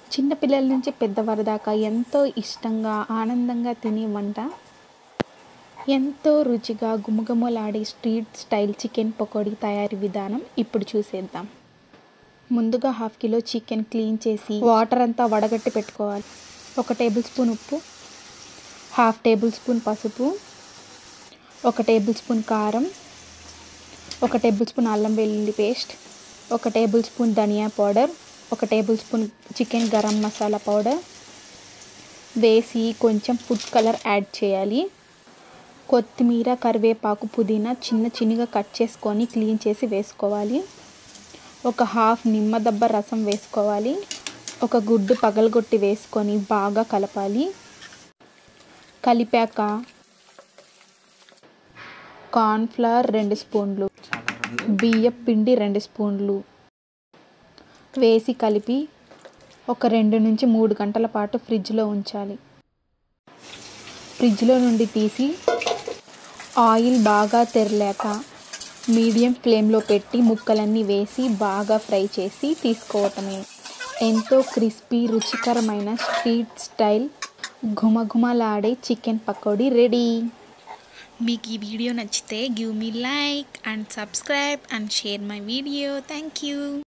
చిన్నపిల్లల నుంచి పెద్దవారి దాకా ఎంతో ఇష్టంగా ఆనందంగా తినే వంట ఎంతో రుచిగా గుమగుమలాడే స్ట్రీట్ స్టైల్ చికెన్ పకోడీ తయారీ విధానం ఇప్పుడు చూసేద్దాం ముందుగా హాఫ్ కిలో చికెన్ క్లీన్ చేసి వాటర్ అంతా వడగట్టి పెట్టుకోవాలి ఒక టేబుల్ స్పూన్ ఉప్పు హాఫ్ టేబుల్ స్పూన్ పసుపు ఒక టేబుల్ స్పూన్ కారం ఒక టేబుల్ స్పూన్ అల్లం వెల్లుల్లి పేస్ట్ ఒక టేబుల్ స్పూన్ ధనియా పౌడర్ ఒక table spoon chicken garam masala powder వేసి కొంచెం ఫుడ్ కలర్ యాడ్ చేయాలి కొత్తిమీర కరివేపాకు పుదీనా చిన్న చిన్నగా కట్ చేసుకొని క్లీన్ చేసి వేసుకోవాలి ఒక హాఫ్ నిమ్మదబ్బ రసం వేసుకోవాలి ఒక గుడ్డు పగలగొట్టి వేసుకొని బాగా కలపాలి కలిపాక కార్న్ఫ్లవర్ రెండు స్పూన్లు బియ్యం పిండి రెండు స్పూన్లు వేసి కలిపి ఒక రెండు నుంచి మూడు గంటల పాటు ఫ్రిడ్జ్లో ఉంచాలి ఫ్రిడ్జ్లో నుండి తీసి ఆయిల్ బాగా తెరలేక మీడియం ఫ్లేమ్లో పెట్టి ముక్కలన్నీ వేసి బాగా ఫ్రై చేసి తీసుకోవటమే ఎంతో క్రిస్పీ రుచికరమైన స్ట్రీట్ స్టైల్ ఘుమఘుమలాడే చికెన్ పకోడీ రెడీ మీకు ఈ వీడియో నచ్చితే గివ్ మీ like and subscribe and share my video thank you